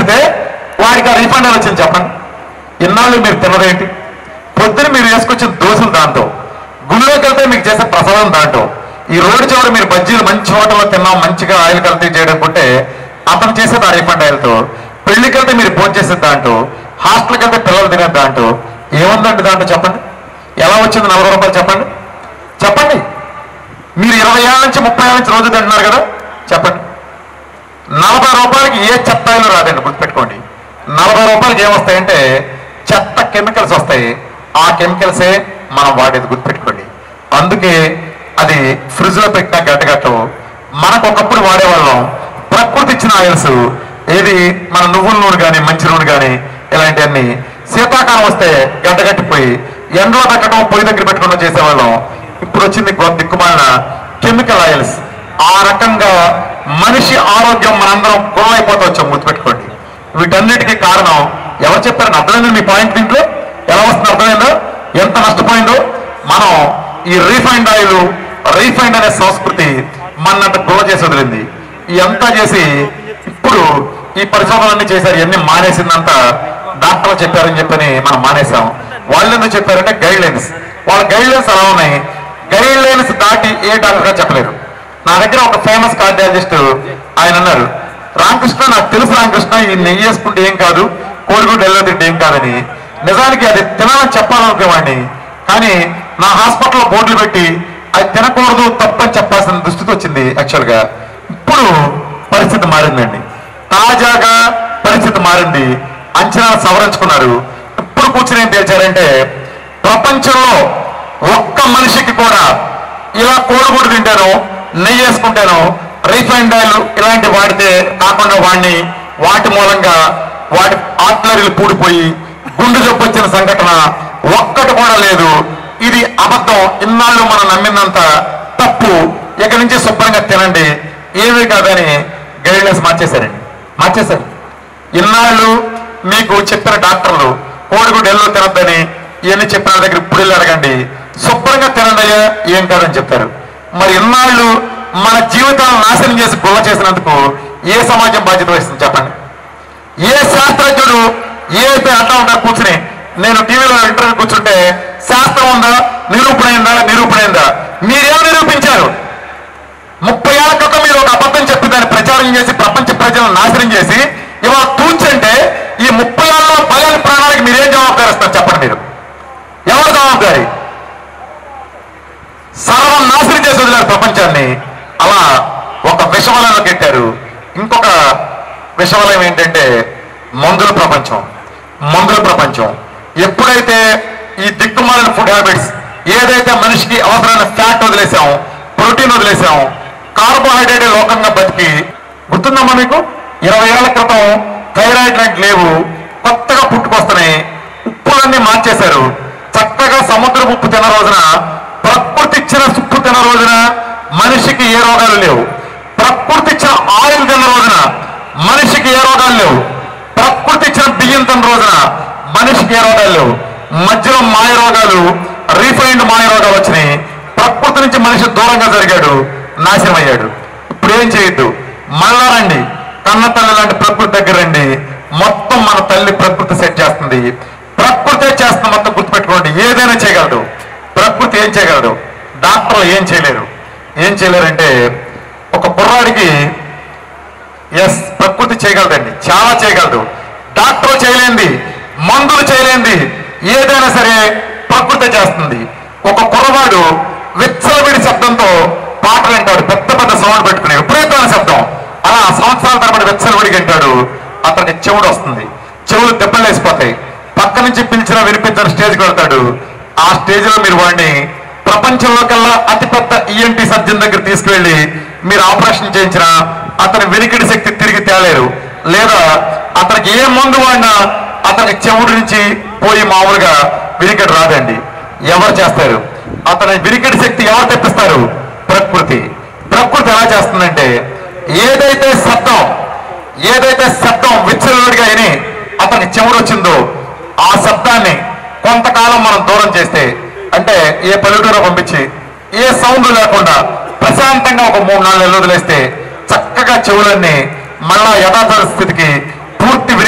పెడితే వాడికి ఆ రీఫండ్ ఎలా వచ్చింది చెప్పండి ఇన్నాళ్ళు మీరు తిన్నదేంటి పొద్దున మీరు వేసుకొచ్చిన దోశలు దాంతో గుళ్ళోకి వెళ్తే మీకు చేసే ప్రసాదం దాంట్లో ఈ రోడ్డు చివర మీరు బజ్జీలు మంచి హోటల్లో తిన్నాం మంచిగా ఆయిల్ కల్తీ చేయడం ఉంటే అతను చేసేది ఆ రీఫండ్ ఆయిల్తో పెళ్లికి వెళ్తే మీరు భోజనం చేసేది దాంట్లో హాస్టల్కి వెళ్తే పిల్లలు తినేది దాంట్లో ఏముందండి దాంట్లో చెప్పండి ఎలా వచ్చింది నలభై రూపాయలు చెప్పండి చెప్పండి మీరు ఇరవై ఏళ్ళ నుంచి ముప్పై ఏళ్ళ నుంచి రోజు తింటున్నారు కదా చెప్పండి నలభై రూపాయలకి ఏ చెత్త ఆయిల్ రాదండి గుర్తుపెట్టుకోండి నలభై రూపాయలకి ఏమొస్తాయంటే చెత్త కెమికల్స్ వస్తాయి ఆ కెమికల్సే మనం వాడేది గుర్తుపెట్టుకోండి అందుకే అది ఫ్రిడ్జ్ లో పెట్టిన గడ్డగట్టు మనకు ఒకప్పుడు వాడేవాళ్ళం ప్రకృతి ఇచ్చిన ఆయిల్స్ ఏది మన నువ్వుల నూనె కానీ మంచి నూనె కానీ ఇలాంటివన్నీ శీతాకాలం వస్తే గడ్డగట్టిపోయి ఎండలో పెట్టడం పొయ్యి దగ్గర పెట్టుకోవడం చేసేవాళ్ళం ఇప్పుడు వచ్చింది గొప్ప దిక్కుమాలిన కెమికల్ ఆయిల్స్ ఆ రకంగా మనిషి ఆరోగ్యం మనందరం గొడవైపోతూ వచ్చాం గుర్తుపెట్టుకోండి వీటన్నిటికీ కారణం ఎవరు చెప్పారని అర్థమైంది మీ పాయింట్ దీంట్లో ఎలా వస్తుంది అర్థమైందో ఎంత నష్టపోయిందో మనం ఈ రీఫైండ్ ఆయిల్ రీఫైండ్ అనే సంస్కృతి మనంత గొడవ చేసి వదిలింది ఇదంతా చేసి ఇప్పుడు ఈ పరిశోధనలన్నీ చేశారు ఇవన్నీ మానేసిందంతా డాక్టర్లు చెప్పారని చెప్పని మనం మానేసాం వాళ్ళు ఎందుకు చెప్పారంటే గైడ్ లైన్స్ వాళ్ళ గైడ్ లైన్స్ ఎలా ఉన్నాయి గైడ్ లైన్స్ దాటి ఏ డాక్టర్ గారు చెప్పలేరు నా దగ్గర ఒక ఫేమస్ కార్డియాలజిస్ట్ ఆయన అన్నారు రామకృష్ణ నాకు తెలుసు రామకృష్ణ ఈ నెయ్యి వేసుకుంటే ఏం కాదు కోడిగుడ్డు ఎల్లో తింటే ఏం కాదని నిజానికి అది తినాలని చెప్పాలనుకునేవాడిని కానీ నా హాస్పిటల్లో బోర్డులు పెట్టి అది తినకూడదు తప్పని చెప్పాల్సిన దుస్థితి వచ్చింది యాక్చువల్ గా ఇప్పుడు పరిస్థితి మారిందండి తాజాగా పరిస్థితి మారింది అంచనాలు సవరించుకున్నారు ఇప్పుడు కూర్చుని ఏం తేల్చారంటే ప్రపంచంలో ఒక్క మనిషికి కూడా ఇలా కోడిగుడ్డు తింటాను నెయ్యి వేసుకుంటాను రీఫైండ్ ఆయిల్ ఇలాంటి వాడితే కాకుండా వాడిని వాటి మూలంగా వాటి ఆర్టిలరీలు పూడిపోయి గుండె జబ్బు వచ్చిన సంఘటన ఒక్కటి కూడా లేదు ఇది అబద్ధం ఇన్నాళ్ళు మనం నమ్మినంత తప్పు ఇక నుంచి శుభ్రంగా తినండి ఏమీ కాదని గైడ్లైన్స్ మార్చేశారండి మార్చేశారు ఇన్నాళ్ళు మీకు చెప్పిన డాక్టర్లు కోడిగుడ్డు ఎల్లో తినద్దని ఇవన్నీ చెప్పిన వాళ్ళ దగ్గర ఇప్పుడు వెళ్ళి అడగండి శుభ్రంగా తినండి అయ్యా ఏం కాదని చెప్తారు మరి ఇన్నాళ్ళు మన జీవితాలను నాశనం చేసి గుల్ల చేసినందుకు ఏ సమాజం బాధ్యత వహిస్తుంది చెప్పండి ఏ శాస్త్రజ్ఞుడు ఏ అయితే అంటా ఉంటారు కూర్చుని నేను టీవీలో ఇంటర్వ్యూ కూర్చుంటే శాస్త్రం ఉందా నిరూపణ అయిందా నిరూపణ అయిందా మీరేం నిరూపించారు ముప్పై ఏళ్ల క్రితం మీరు ఒక అబద్ధం చెప్పి దాన్ని ప్రచారం చేసి ప్రపంచ ప్రజలను నాశనం చేసి ఇవాళ తూచంటే ఈ ముప్పై ఏళ్ళలో పల్లెల ప్రాణాలకు మీరేం జవాబుదారిస్తారు చెప్పండి మీరు ఎవరు జవాబుదారి సర్వం నాశనం చేసి వదిలారు ప్రపంచాన్ని అలా ఒక విషవలయంలో పెట్టారు ఇంకొక విషవలయం ఏంటంటే మందుల ప్రపంచం మందుల ప్రపంచం ఎప్పుడైతే ఈ దిక్కుమాలిన ఫుడ్ హ్యాబిట్స్ ఏదైతే మనిషికి అవసరమైన ఫ్యాట్ వదిలేసాం ప్రోటీన్ వదిలేసాం కార్బోహైడ్రేట్ లోకంగా బతికి గుర్తుందమ్మా మీకు ఇరవై ఏళ్ల క్రితం థైరాయిడ్ లాంటి లేవు కొత్తగా పుట్టుకొస్తున్నాయి ఉప్పులన్నీ మార్చేశారు చక్కగా సముద్ర ఉప్పు తిన్న రోజున ప్రకృతి ఇచ్చిన ఉప్పు తిన్న రోజున మనిషికి ఏ రోగాలు లేవు ప్రకృతి ఇచ్చిన ఆయిల్ తిన్న రోజున మనిషికి ఏ రోగాలు లేవు ప్రకృతి ఇచ్చిన బియ్యం తిన్న రోజున మనిషికి ఏ రోగాలు లేవు మధ్యలో మాయ రోగాలు రీఫైన్డ్ మాయ రోగాలు వచ్చినాయి ప్రకృతి నుంచి మనిషి దూరంగా జరిగాడు నాశనం అయ్యాడు ఇప్పుడు ఏం చేయొద్దు మళ్ళా రండి కన్న తల్లి లాంటి ప్రకృతి దగ్గర రండి మొత్తం మన తల్లి ప్రకృతి సెట్ చేస్తుంది ప్రకృతే చేస్తుంది మొత్తం గుర్తుపెట్టుకోండి ఏదైనా చేయగలదు ప్రకృతి ఏం చేయగలదు డాక్టర్లు ఏం చేయలేరు ఏం చేయలేరంటే ఒక కుర్రాడికి ఎస్ ప్రకృతి చేయగలదండి చాలా చేయగలదు డాక్టర్ చేయలేంది మందులు చేయలేంది ఏదైనా సరే ప్రకృతి చేస్తుంది ఒక కుర్రవాడు విచ్చలవిడి శబ్దంతో పాటలు వింటాడు పెద్ద పెద్ద సౌండ్ పెట్టుకుని విపరీతమైన శబ్దం అలా సంవత్సరాల తరబడి విచ్చలవిడికి వింటాడు అతనికి చెవుడు వస్తుంది చెవులు దెబ్బలు వేసిపోతాయి పక్క నుంచి పిలిచినా వినిపించిన స్టేజ్కి వెళ్తాడు ఆ స్టేజ్ లో మీరు వాడిని ప్రపంచంలో కల్లా అతిపెద్ద ఈఎన్టీ సర్జన్ దగ్గర తీసుకువెళ్ళి మీరు ఆపరేషన్ చేయించినా అతని వెనికిడి శక్తి తిరిగి తేలేరు లేదా అతనికి ఏ మందు వాడినా అతనికి చెవుడు నుంచి పోయి మామూలుగా వినికిడి రాదండి ఎవరు చేస్తారు అతని వినికిడి శక్తి ఎవరు తెప్పిస్తారు ప్రకృతి ప్రకృతి ఎలా చేస్తుందంటే ఏదైతే శబ్దం ఏదైతే శబ్దం విచ్చలవిడిగా విని అతనికి చెవుడు వచ్చిందో ఆ శబ్దాన్ని కొంతకాలం మనం దూరం చేస్తే అంటే ఏ పల్లెటూరు పంపించి ఏ సౌండ్ లేకుండా ప్రశాంతంగా ఒక మూడు నాలుగు నెలలు వదిలేస్తే చక్కగా చెవులన్నీ మళ్ళా యథాతథ స్థితికి పూర్తి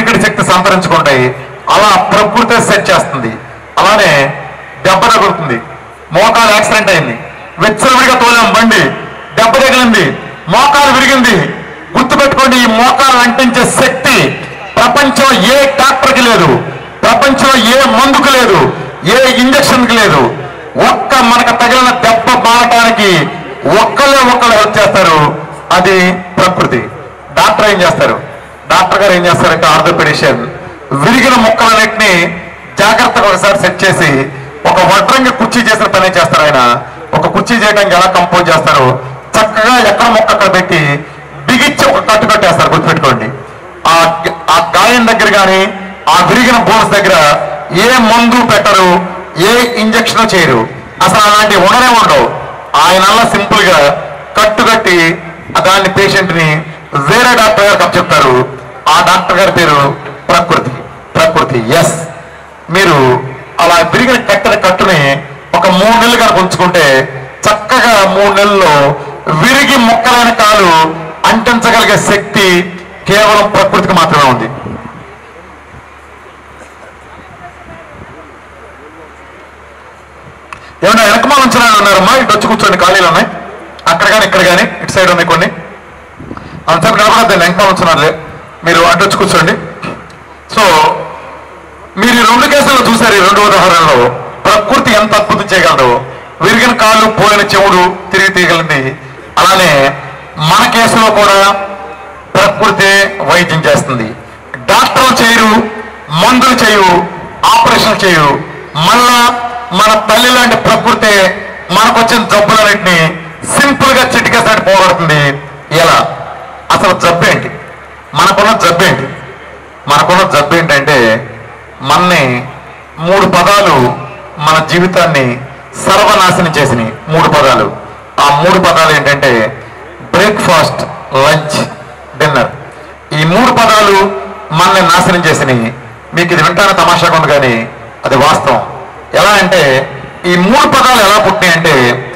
సంతరించుకుంటాయి అలా ప్రకృతి సెట్ చేస్తుంది అలానే దెబ్బ తగులుతుంది మోకాలు యాక్సిడెంట్ అయింది విచ్చలవిడిగా తోలాం బండి దెబ్బ తగిలింది మోకాలు విరిగింది గుర్తుపెట్టుకోండి ఈ మోకాలు అంటించే శక్తి ప్రపంచం ఏ డాక్టర్కి లేదు ప్రపంచంలో ఏ మందుకు లేదు ఏ ఇంజక్షన్కి లేదు ఒక్క మనకు తగిలిన దెబ్బ మారటానికి ఒక్కళ్ళే ఒక్కళ్ళు హెల్ప్ చేస్తారు అది ప్రకృతి డాక్టర్ ఏం చేస్తారు డాక్టర్ గారు ఏం చేస్తారంటే ఆర్థోపెడిషియన్ విరిగిన ముక్కలన్నింటినీ జాగ్రత్తగా ఒకసారి సెట్ చేసి ఒక వడ్రంగి కుర్చీ చేసిన పని చేస్తారు ఆయన ఒక కుర్చీ చేయడానికి ఎలా కంపోజ్ చేస్తారు చక్కగా ఎక్కడ మొక్క అక్కడ పెట్టి బిగిచ్చి ఒక కట్టు కట్టేస్తారు గుర్తుపెట్టుకోండి ఆ ఆ గాయం దగ్గర కానీ ఆ విరిగిన బోన్స్ దగ్గర ఏ మందు పెట్టరు ఏ ఇంజక్షన్ చేయరు అసలు అలాంటి ఉండనే ఉండవు ఆయన సింపుల్ గా కట్టుకట్టి దాన్ని పేషెంట్ ని వేరే డాక్టర్ గారికి అప్పచెప్తారు ఆ డాక్టర్ గారి పేరు ప్రకృతి ప్రకృతి ఎస్ మీరు అలా విరిగిన కట్టిన కట్టుని ఒక మూడు నెలలు కనుక ఉంచుకుంటే చక్కగా మూడు నెలల్లో విరిగి ముక్కలైన కాలు అంటించగలిగే శక్తి కేవలం ప్రకృతికి మాత్రమే ఉంది ఏమన్నా వెనకమాల ఉంచిన ఉన్నారమ్మా ఇటు వచ్చి కూర్చోండి ఖాళీలు ఉన్నాయి అక్కడ కానీ ఇక్కడ కానీ ఇటు సైడ్ ఉన్నాయి కొన్ని అంతసేపు నిలబడద్దండి వెనకమాల ఉంచున్నారులే మీరు అటు వచ్చి కూర్చోండి సో మీరు ఈ రెండు కేసుల్లో చూశారు ఈ రెండు ఉదాహరణలో ప్రకృతి ఎంత అద్భుతం చేయగలదు విరిగిన కాళ్ళు పోయిన చెవుడు తిరిగి తీయగలిగింది అలానే మన కేసులో కూడా ప్రకృతి వైద్యం చేస్తుంది డాక్టర్లు చేయరు మందులు చేయు ఆపరేషన్ చేయు మళ్ళా మన తల్లి లాంటి ప్రకృతి మనకు వచ్చిన జబ్బులన్నింటినీ సింపుల్ గా చిటికేసారి పోగొడుతుంది ఎలా అసలు జబ్బేంటి మనకున్న జబ్బేంటి మనకున్న జబ్బు ఏంటంటే మన్ని మూడు పదాలు మన జీవితాన్ని సర్వనాశనం చేసినాయి మూడు పదాలు ఆ మూడు పదాలు ఏంటంటే బ్రేక్ఫాస్ట్ లంచ్ డిన్నర్ ఈ మూడు పదాలు మనల్ని నాశనం చేసినాయి మీకు ఇది వింటానే తమాషాగా ఉంది కానీ అది వాస్తవం ఎలా అంటే ఈ మూడు పదాలు ఎలా పుట్టినాయి అంటే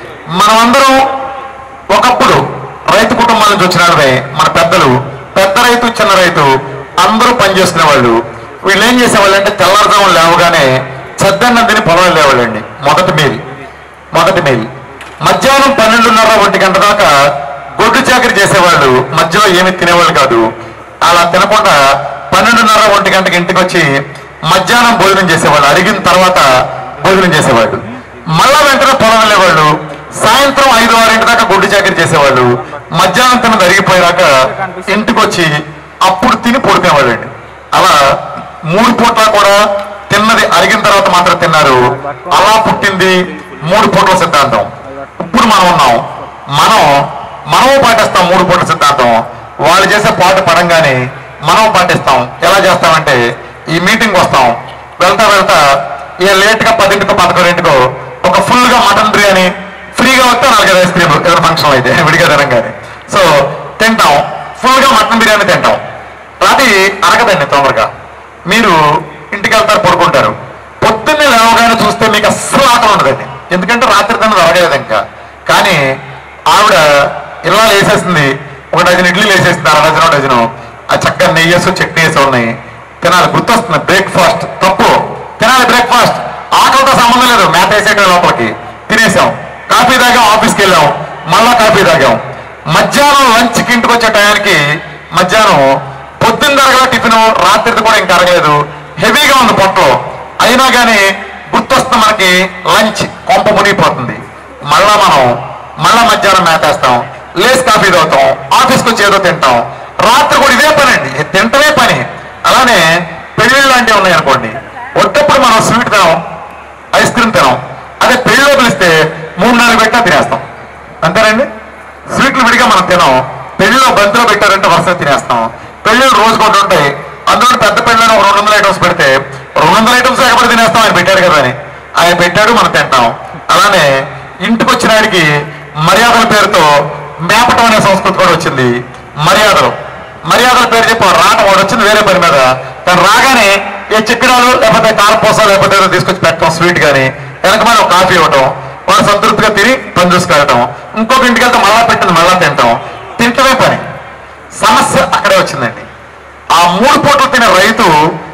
మనమందరం ఒకప్పుడు రైతు కుటుంబాల నుంచి వచ్చిన వాళ్ళమే మన పెద్దలు పెద్ద రైతు చిన్న రైతు అందరూ పనిచేసుకునే వాళ్ళు వీళ్ళు ఏం చేసేవాళ్ళు అంటే తెల్లారుజాములు లేవగానే చెద్దన్నం తిని పొలం వెళ్ళేవాళ్ళండి మొదటి మేలు మొదటి మేలు మధ్యాహ్నం పన్నెండున్నర ఒంటి గంట దాకా గొడ్డు చాకరీ చేసేవాళ్ళు మధ్యలో ఏమి తినేవాళ్ళు కాదు అలా తినకుండా పన్నెండున్నర ఒంటి గంటకి ఇంటికి వచ్చి మధ్యాహ్నం భోజనం చేసేవాళ్ళు అరిగిన తర్వాత భోజనం చేసేవాళ్ళు మళ్ళా వెంటనే పొలం వెళ్ళేవాళ్ళు సాయంత్రం ఐదు ఆరింటి దాకా గొడ్డు చాకరీ చేసేవాళ్ళు మధ్యాహ్నం తిన్నది అరిగిపోయాక ఇంటికి వచ్చి అప్పుడు తిని పడుకునేవాళ్ళండి అలా మూడు పూట్ల కూడా తిన్నది అరిగిన తర్వాత మాత్రం తిన్నారు అలా పుట్టింది మూడు పూట్ల సిద్ధాంతం ఇప్పుడు మనం ఉన్నాం మనం మనము పాటిస్తాం మూడు పూట్ల సిద్ధాంతం వాళ్ళు చేసే పాట పడంగానే మనం పాటిస్తాం ఎలా చేస్తామంటే ఈ మీటింగ్ వస్తాం వెళ్తా వెళ్తా ఇక లేట్ గా పదింటికో పదకొండింటికో ఒక ఫుల్ గా మటన్ బిర్యానీ ఫ్రీగా వస్తే నాలుగైదు ఐస్ క్రీమ్ ఏదైనా ఫంక్షన్ అయితే విడిగా తినంగానే సో తింటాం ఫుల్ గా మటన్ బిర్యానీ తింటాం రాత్రి అరగదండి తొందరగా మీరు ఇంటికి వెళ్తారు పడుకుంటారు పొద్దున్నే లేవగానే చూస్తే మీకు అస్సలు ఆకలి ఉండదండి ఎందుకంటే రాత్రి తిన్నది అరగలేదు ఇంకా కానీ ఆవిడ ఇలా వేసేసింది ఒక డజన్ ఇడ్లీలు వేసేసింది అర డజన్ డజను ఆ చక్కగా నెయ్యి వేసి చట్నీ వేసి ఉన్నాయి తినాలి గుర్తొస్తుంది బ్రేక్ఫాస్ట్ తప్పు తినాలి బ్రేక్ఫాస్ట్ ఆకలితో సంబంధం లేదు మేత వేసేట లోపలికి తినేసాం కాఫీ తాగాం ఆఫీస్కి వెళ్ళాం మళ్ళా కాఫీ తాగాం మధ్యాహ్నం లంచ్కి ఇంటికి వచ్చే టయానికి మధ్యాహ్నం పొద్దున్న తరగల టిఫిన్ రాత్రిది కూడా ఇంకా అరగలేదు హెవీగా ఉంది పొట్టలో అయినా కానీ గుర్తొస్తుంది మనకి లంచ్ కొంప మునిగిపోతుంది మళ్ళా మనం మళ్ళా మధ్యాహ్నం మేతేస్తాం లేస్ కాఫీ తాగుతాం ఆఫీస్కి వచ్చి ఏదో తింటాం రాత్రి కూడా ఇదే పని అండి ఇది తింటమే పని అలానే పెళ్ళిళ్ళు లాంటివి ఉన్నాయి అనుకోండి వచ్చేప్పుడు మనం స్వీట్ తినాం ఐస్ క్రీమ్ తినాం అదే పెళ్ళిలో పిలిస్తే మూడు నాలుగు పెట్టా తినేస్తాం అంతేనండి స్వీట్లు విడిగా మనం తినాం పెళ్లిలో బంతిలో పెట్టారంటే వరుసగా తినేస్తాం పెళ్ళిళ్ళు రోజు కొన్ని ఉంటాయి అందులో పెద్ద పెళ్ళిలో ఒక రెండు వందల ఐటమ్స్ పెడితే రెండు వందల ఐటమ్స్ ఎక్కడ తినేస్తాం ఆయన పెట్టాడు కదా అని ఆయన పెట్టాడు మనం తింటాం అలానే ఇంటికి వచ్చిన వాడికి మర్యాదల పేరుతో మేపటం అనే సంస్కృతి కూడా వచ్చింది మర్యాదలు మర్యాదల పేరు చెప్పి వాడు రావటం వాడు వచ్చింది వేరే పని మీద తను రాగానే ఏ చిక్కడాలు లేకపోతే కారపూస లేకపోతే ఏదో తీసుకొచ్చి పెట్టడం స్వీట్ కానీ వెనక ఒక కాఫీ ఇవ్వటం వాడు సంతృప్తిగా తిని పని చూసుకెళ్ళటం ఇంకొక ఇంటికి వెళ్తే మళ్ళా పెట్టింది మళ్ళా తింటాం తింటమే పని సమస్య అక్కడే వచ్చిందండి ఆ మూడు పూటలు తినే రైతు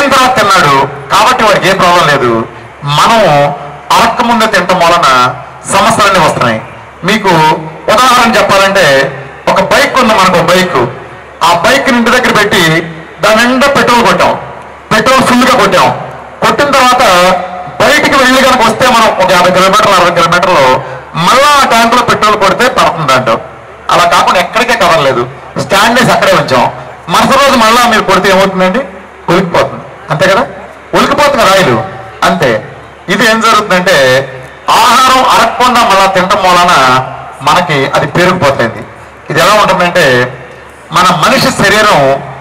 అరిగిన తర్వాత తిన్నాడు కాబట్టి వాడికి ఏ ప్రాబ్లం లేదు మనం అరక్క ముందే తినటం వలన సమస్యలన్నీ వస్తున్నాయి మీకు ఉదాహరణ చెప్పాలంటే ఒక బైక్ ఉంది మనకు బైక్ ఆ బైక్ ఇంటి దగ్గర పెట్టి దాని నిండా పెట్రోల్ కొట్టాం పెట్రోల్ ఫుల్గా కొట్టాం కొట్టిన తర్వాత బయటికి వెళ్ళి కనుక వస్తే మనం ఒక యాభై కిలోమీటర్లు అరవై కిలోమీటర్లు మళ్ళా ఆ ట్యాంకులో పెట్రోల్ కొడితే పడుతుంది అంటాం అలా కాకుండా ఎక్కడికే కదలలేదు స్టాండ్ వేసి అక్కడే ఉంచాం మరుసటి రోజు మళ్ళా మీరు కొడితే ఏమవుతుందండి ఉలికిపోతుంది అంతే కదా ఉలికిపోతుంది రాయిలు అంతే ఇది ఏం జరుగుతుందంటే ఆహారం అరగకుండా మళ్ళా తినటం వలన మనకి అది పేరుకుపోతుంది ఇది ఎలా ఉంటుందంటే మన మనిషి శరీరం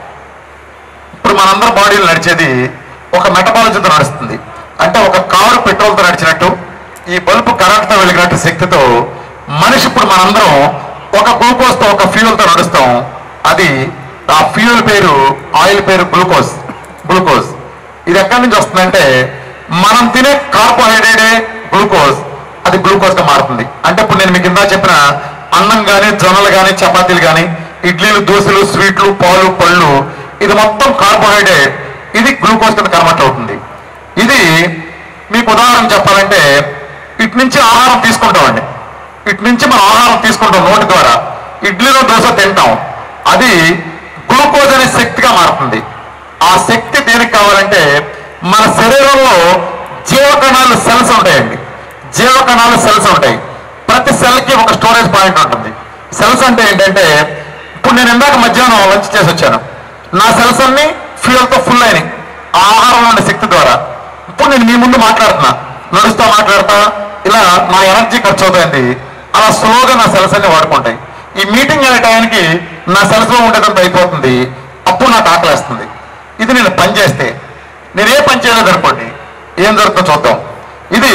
ఇప్పుడు మనందరం బాడీలో నడిచేది ఒక మెటబాలజీతో నడుస్తుంది అంటే ఒక కారు పెట్రోల్తో నడిచినట్టు ఈ బల్బు కరెంట్తో వెలిగినట్టు శక్తితో మనిషి ఇప్పుడు మనందరం ఒక గ్లూకోజ్తో ఒక ఫ్యూయల్తో నడుస్తాం అది ఆ ఫ్యూయల్ పేరు ఆయిల్ పేరు గ్లూకోజ్ గ్లూకోజ్ ఇది ఎక్కడి నుంచి వస్తుందంటే మనం తినే కార్బోహైడ్రేటే గ్లూకోజ్ అది గ్లూకోజ్ గా మారుతుంది అంటే ఇప్పుడు నేను మీకు ఇందా చెప్పిన అన్నం కానీ జొన్నలు కానీ చపాతీలు కానీ ఇడ్లీలు దోశలు స్వీట్లు పాలు పళ్ళు ఇది మొత్తం కార్బోహైడ్రేట్ ఇది గ్లూకోజ్ కింద కన్వర్ట్ అవుతుంది ఇది మీకు ఉదాహరణ చెప్పాలంటే ఇటు నుంచి ఆహారం తీసుకుంటామండి ఇటు నుంచి మనం ఆహారం తీసుకుంటాం నోటి ద్వారా ఇడ్లీలో దోశ తింటాం అది గ్లూకోజ్ అనే శక్తిగా మారుతుంది ఆ శక్తి దేనికి కావాలంటే మన శరీరంలో జీవకణాలు సెల్స్ ఉంటాయండి జీవకణాలు సెల్స్ ఉంటాయి ప్రతి సెల్కి ఒక స్టోరేజ్ పాయింట్ ఉంటుంది సెల్స్ అంటే ఏంటంటే ఇప్పుడు నేను ఇందాక మధ్యాహ్నం లంచ్ చేసి వచ్చాను నా సెల్స్ అన్ని ఫ్యూయల్తో ఫుల్ అయినాయి ఆ ఆహారంలో ఉండే శక్తి ద్వారా ఇప్పుడు నేను మీ ముందు మాట్లాడుతున్నా నడుస్తా మాట్లాడతా ఇలా నా ఎనర్జీ ఖర్చు అవుతుంది అలా స్లోగా నా సెల్స్ అన్ని వాడుకుంటాయి ఈ మీటింగ్ అనే టైంకి నా సెల్స్ లో ఉండేదంతా అయిపోతుంది అప్పుడు నాకు ఆకలేస్తుంది ఇది నేను పని చేస్తే నేను ఏ పని చేయలేదు అనుకోండి ఏం జరుగుతుందో చూద్దాం ఇది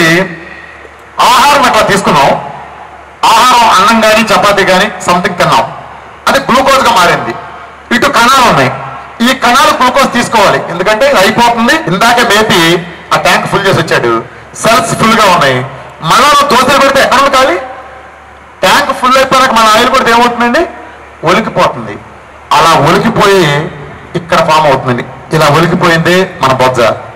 ఆహారం అట్లా తీసుకున్నాం ఆహారం అన్నం కానీ చపాతీ కానీ సంథింగ్ తిన్నాం అది గ్లూకోజ్ గా మారింది ఇటు కణాలు ఉన్నాయి ఈ కణాలు గ్లూకోజ్ తీసుకోవాలి ఎందుకంటే ఇది అయిపోతుంది ఇందాకే మేపి ఆ ట్యాంక్ ఫుల్ చేసి వచ్చాడు సెల్స్ ఫుల్ గా ఉన్నాయి మళ్ళా నువ్వు దోశలు పెడితే ఎక్కడ ఉంది ఖాళీ ట్యాంక్ ఫుల్ అయిపోయాక మన ఆయిల్ కూడా ఏమవుతుందండి ఒలికిపోతుంది అలా ఒలికిపోయి ఇక్కడ ఫామ్ అవుతుందండి ఇలా ఒలికిపోయింది మన బొజ్జ